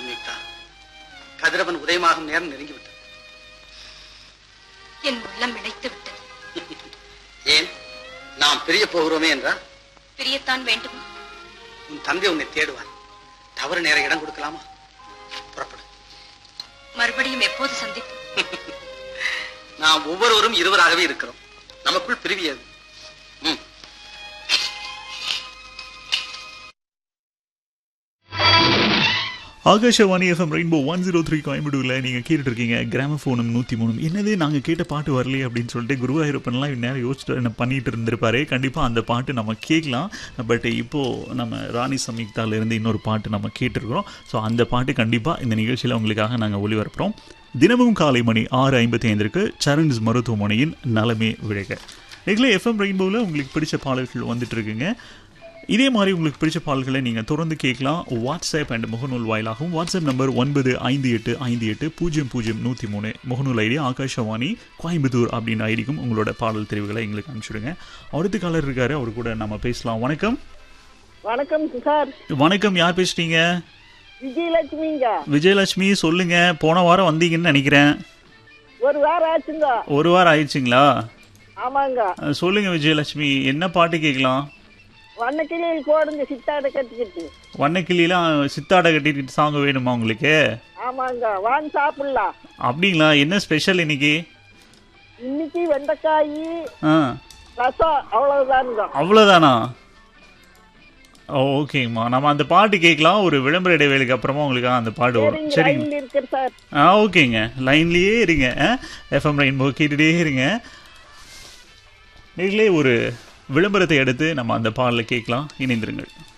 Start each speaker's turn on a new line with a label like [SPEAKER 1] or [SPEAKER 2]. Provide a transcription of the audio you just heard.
[SPEAKER 1] சம்யுக்தா கதிரவன் உதயமாகும் நேரம் நெருங்கிவிட்டது
[SPEAKER 2] என் உள்ளம் இழைத்து விட்டது
[SPEAKER 1] ஏன் நாம் பிரிய போகிறோமே என்றா
[SPEAKER 2] பிரியத்தான் வேண்டுமா
[SPEAKER 1] உன் தந்தை உன்னை தேடுவார் தவறு நேர இடம் கொடுக்கலாமா புறப்படு
[SPEAKER 2] மறுபடியும் எப்போது சந்திப்போம்
[SPEAKER 1] நாம் ஒவ்வொருவரும் இருவராகவே இருக்கிறோம் நமக்குள் பிரிவியது ம்
[SPEAKER 3] Akashvani FM rainbow one zero three கோயம்புத்தூரில் நீங்கள் கேட்டுட்டு இருக்கீங்க கிராமஃபோனும் நூற்றி மூணும் என்னது நாங்கள் கேட்ட பாட்டு வரலையே அப்படின்னு சொல்லிட்டு குருவாயூரப்பன்லாம் நேரம் யோசிச்சுட்டு என்ன பண்ணிட்டு இருந்திருப்பாரு கண்டிப்பாக அந்த பாட்டு நம்ம கேட்கலாம் பட் இப்போது நம்ம ராணி சம்யுக்தாலேருந்து இன்னொரு பாட்டு நம்ம கேட்டிருக்கிறோம் ஸோ அந்த பாட்டு கண்டிப்பாக இந்த நிகழ்ச்சியில் உங்களுக்காக நாங்கள் ஒளிபரப்புகிறோம் தினமும் காலை மணி ஆறு ஐம்பத்தி ஐந்திற்கு சரண்ஸ் மருத்துவமனையின் நலமே விழக நீங்களே எஃப்எம் ரெயின்போவில் உங்களுக்கு பிடிச்ச பாடல்கள் வந்துட்டு இருக்குங்க இதே மாதிரி உங்களுக்கு பிடிச்ச பாடல்களை நீங்கள் தொடர்ந்து கேட்கலாம் வாட்ஸ்அப் அண்ட் முகநூல் வாயிலாகவும் வாட்ஸ்அப் நம்பர் ஒன்பது ஐந்து எட்டு ஐந்து எட்டு பூஜ்ஜியம் பூஜ்ஜியம் நூற்றி மூணு முகநூல் ஐடி ஆகாஷவாணி கோயம்புத்தூர் அப்படின்ற ஐடிக்கும் உங்களோட பாடல் தெரிவுகளை எங்களுக்கு அனுப்பிச்சுடுங்க அடுத்த காலர் இருக்காரு அவர் கூட நம்ம பேசலாம் வணக்கம்
[SPEAKER 4] வணக்கம் சார்
[SPEAKER 3] வணக்கம் யார் பேசுறீங்க
[SPEAKER 4] விஜயலட்சுமிங்க
[SPEAKER 3] விஜயலட்சுமி சொல்லுங்க போன வாரம் வந்தீங்கன்னு நினைக்கிறேன்
[SPEAKER 4] ஒரு வாரம் ஆச்சுங்க
[SPEAKER 3] ஒரு வாரம் ஆயிடுச்சுங்களா
[SPEAKER 4] ஆமாங்க
[SPEAKER 3] அஹ் சொல்லுங்க விஜயலட்சுமி என்ன பாட்டு கேட்கலாம்
[SPEAKER 4] வண்ணக்கிளியில் போடுங்க சித்தாடை கட்டிக்கிட்டு
[SPEAKER 3] வண்ணக்கிளிலாம் சித்தாடை கட்டிட்டு சாங் வேணுமா உங்களுக்கு
[SPEAKER 4] ஆமாங்க வாங்க சாப்பிடலாம்
[SPEAKER 3] அப்படிங்களா என்ன ஸ்பெஷல் இன்னைக்கு
[SPEAKER 4] இன்னைக்கு வெண்டைக்காய்
[SPEAKER 3] ஆ
[SPEAKER 4] ரசம் அவ்வளவுதானுங்க
[SPEAKER 3] அவ்வளோதானா ஓகேங்கம்மா நம்ம அந்த பாட்டு கேட்கலாம் ஒரு விளம்பர இடைவேளைக்கு அப்புறமா உங்களுக்கு அந்த பாட்டு வரும்
[SPEAKER 4] சரிங்க
[SPEAKER 3] சரிங்க
[SPEAKER 4] ரயில் இருக்கு சார்
[SPEAKER 3] ஆ ஓகேங்க லைன்லேயே இருங்க எஃப்எம் ரெயின்போ கேட்டுட்டே இருங்க நீங்களே ஒரு விளம்பரத்தை எடுத்து நம்ம அந்த பாடலை கேட்கலாம் இணைந்திருங்கள்